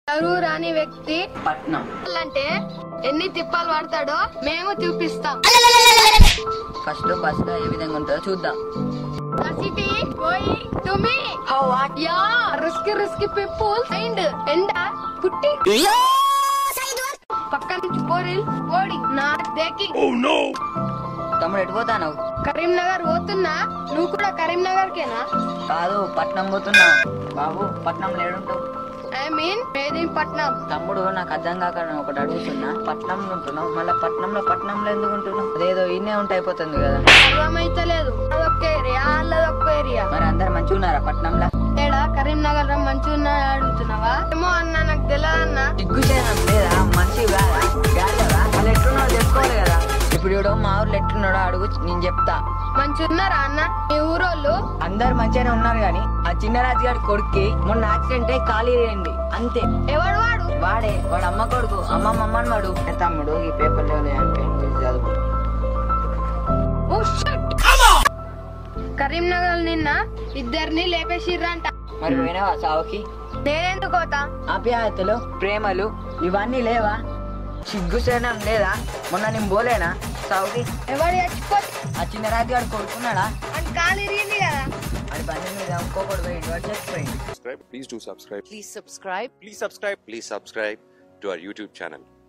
చదువు రాని వ్యక్తి పట్నం అంటే ఎన్ని తిప్పాలు పడతాడో మేము చూపిస్తాం ఫస్ట్ ఫస్ట్ ఏ విధంగా ఉంటుందో చూద్దాం The city going to me. How what? Yeah, risky risky people. And ఎండ పుట్టి పక్క నుంచి పోరిల్ ఓడి నా దేకింగ్ తమ్ముడు ఎటు పోతాను కరీంనగర్ పోతున్నా నువ్వు కూడా కరీంనగర్ కేనా కాదు పట్నం పోతున్నా బాబు పట్నం లేడుంటావు ఐ మీన్ మేదీపట్నం తమ్ముడు నాకు అర్థం కాక నేను ఒకటి అడుగుతున్నా పట్నంలో ఉంటున్నావు మళ్ళీ పట్నంలో పట్నంలో ఎందుకు ఉంటున్నావు అదేదో ఇన్నే ఉంటే అయిపోతుంది కదా అర్థమైతలేదు అదొక్క ఏరియా అల్లదొక్క ఏరియా మరి అందరు మంచిగా ఉన్నారా పట్నంలో ఏడా కరీంనగర్ లో మంచిగా ఉన్నా అడుగుతున్నావా ఏమో అన్న నాకు తెలియదు అన్న సిగ్గుచేయడం లేదా మనిషి కాదా గాలివా వాళ్ళు ఎట్లున్నాడో తెలుసుకోవాలి కదా ఇప్పుడు ఇవిడో మా ఊర్లో ఎట్లున్నాడో అడుగు నేను చెప్తా మంచిగా ఉన్నారా అన్న మీ ఊరోళ్ళు అందరు మంచిగానే ఉన్నారు కానీ ఆ చిన్నరాజు గారి కొడుక్కి మొన్న యాక్సిడెంట్ అయి ఖాళీ అయింది అంతే ఎవడు వాడు వాడే వాడు అమ్మ కొడుకు అమ్మ మమ్మని వాడు ఏ తమ్ముడు ఈ పేపర్లో అంటే చదువు ఓ షట్ కరీంనగర్ నిన్న ఇద్దరిని లేపేసిర్రంట మరి వినవా సావుకి నేనెందుకు పోతా ఆప్యాయతలు ప్రేమలు ఇవన్నీ లేవా సిగ్గుసేనం లేదా మొన్న నేను పోలేనా సావుకి ఎవడు చచ్చిపోతే ఆ చిన్నరాజు గారు కొడుకున్నాడా అని కాలు ఇరిగింది కదా అది బండి మీద ఇంకొకటి పోయి వాడు చచ్చిపోయింది subscribe. Please do subscribe. Please subscribe. Please subscribe. Please subscribe to our YouTube channel.